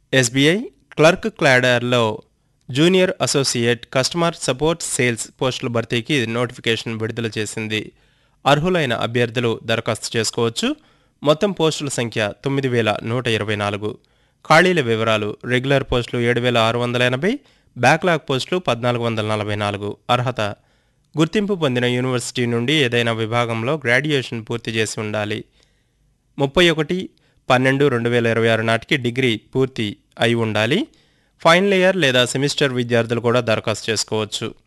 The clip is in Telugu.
ఎస్బీఐ క్లర్క్ క్లాడర్లో junior associate customer support sales పోస్టుల భర్తీకి నోటిఫికేషన్ విడుదల చేసింది అర్హులైన అభ్యర్థులు దరఖాస్తు చేసుకోవచ్చు మొత్తం పోస్టుల సంఖ్య తొమ్మిది వేల నూట ఇరవై నాలుగు ఖాళీల వివరాలు రెగ్యులర్ పోస్టులు ఏడు వేల ఆరు వందల ఎనభై బ్యాక్లాగ్ పోస్టులు పద్నాలుగు వందల నలభై నాలుగు అర్హత గుర్తింపు పొందిన యూనివర్సిటీ నుండి ఏదైనా విభాగంలో గ్రాడ్యుయేషన్ పూర్తి చేసి ఉండాలి ముప్పై ఒకటి పన్నెండు రెండు వేల ఇరవై ఆరు నాటికి డిగ్రీ పూర్తి అయి ఉండాలి ఫైనల్ ఇయర్ లేదా సెమిస్టర్ విద్యార్థులు కూడా దరఖాస్తు చేసుకోవచ్చు